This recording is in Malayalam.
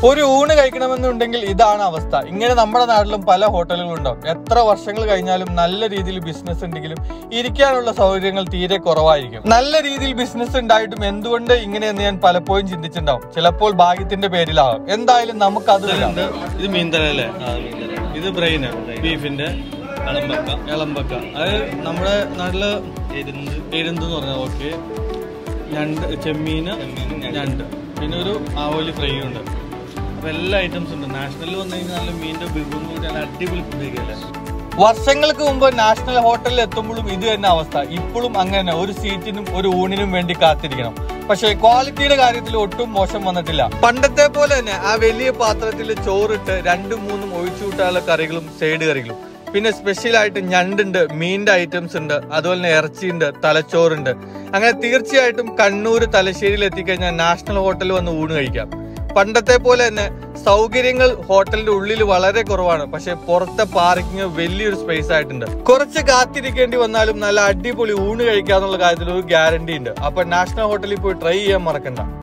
ഒരു ഊണ് കഴിക്കണമെന്നുണ്ടെങ്കിൽ ഇതാണ് അവസ്ഥ ഇങ്ങനെ നമ്മുടെ നാട്ടിലും പല ഹോട്ടലുകളും ഉണ്ടാവും എത്ര വർഷങ്ങൾ കഴിഞ്ഞാലും നല്ല രീതിയിൽ ബിസിനസ് ഉണ്ടെങ്കിലും ഇരിക്കാനുള്ള സൗകര്യങ്ങൾ തീരെ കുറവായിരിക്കും നല്ല രീതിയിൽ ബിസിനസ് ഉണ്ടായിട്ടും എന്തുകൊണ്ട് ഇങ്ങനെയെന്ന് ഞാൻ പലപ്പോഴും ചിന്തിച്ചിട്ടുണ്ടാവും ചിലപ്പോൾ ഭാഗ്യത്തിന്റെ പേരിലാവും എന്തായാലും നമുക്ക് അത് ഇത് ഇത് മീൻതല അല്ലേ ഇത് ബ്രെയിന് ബീഫിന്റെ ഇളമ്പക്ക ഇളമ്പക്ക അത് നമ്മുടെ നാട്ടില് എരുന്ത് എരുന്ത് എന്ന് പറഞ്ഞാൽ ഓക്കെ ഞണ്ട് ചെമ്മീന് ഞണ്ട് പിന്നെ ഒരു ആവോലി ഫ്രൈ ഉണ്ട് അപ്പൊ എല്ലാ ഐറ്റംസ് ഉണ്ട് നാഷണലിൽ വന്നു കഴിഞ്ഞാൽ നല്ല മീനിന്റെ ബിഗും കൂടി നല്ല അടിപൊളി ഫുഡ് കഴിക്കല്ലേ വർഷങ്ങൾക്ക് മുമ്പ് നാഷണൽ ഹോട്ടലിൽ എത്തുമ്പോഴും ഇത് തന്നെ അവസ്ഥ ഇപ്പോഴും അങ്ങനെ ഒരു സീറ്റിനും ഒരു ഊണിനും വേണ്ടി കാത്തിരിക്കണം പക്ഷേ ക്വാളിറ്റിയുടെ കാര്യത്തിൽ ഒട്ടും മോശം വന്നിട്ടില്ല പണ്ടത്തെ പോലെ തന്നെ ആ വലിയ പാത്രത്തിൽ ചോറിട്ട് രണ്ടും മൂന്നും ഒഴിച്ചു കൂട്ടാനുള്ള കറികളും സൈഡ് കറികളും പിന്നെ സ്പെഷ്യൽ ആയിട്ട് ഞണ്ടുണ്ട് മീനിന്റെ ഐറ്റംസ് ഉണ്ട് അതുപോലെ തന്നെ ഇറച്ചിയുണ്ട് തലച്ചോറുണ്ട് അങ്ങനെ തീർച്ചയായിട്ടും കണ്ണൂർ തലശ്ശേരിയിൽ എത്തിക്കഴിഞ്ഞാൽ നാഷണൽ ഹോട്ടലിൽ വന്ന് ഊണ് കഴിക്കാം പണ്ടത്തെ പോലെ തന്നെ സൗകര്യങ്ങൾ ഹോട്ടലിന്റെ ഉള്ളിൽ വളരെ കുറവാണ് പക്ഷെ പുറത്തെ പാർക്കിംഗ് വലിയൊരു സ്പേസ് ആയിട്ടുണ്ട് കുറച്ച് കാത്തിരിക്കേണ്ടി വന്നാലും നല്ല അടിപൊളി ഊണ് കഴിക്കാന്നുള്ള കാര്യത്തിൽ ഒരു ഗ്യാരണ്ടി ഉണ്ട് അപ്പൊ നാഷണൽ ഹോട്ടലിൽ പോയി ട്രൈ ചെയ്യാൻ മറക്കണ്ട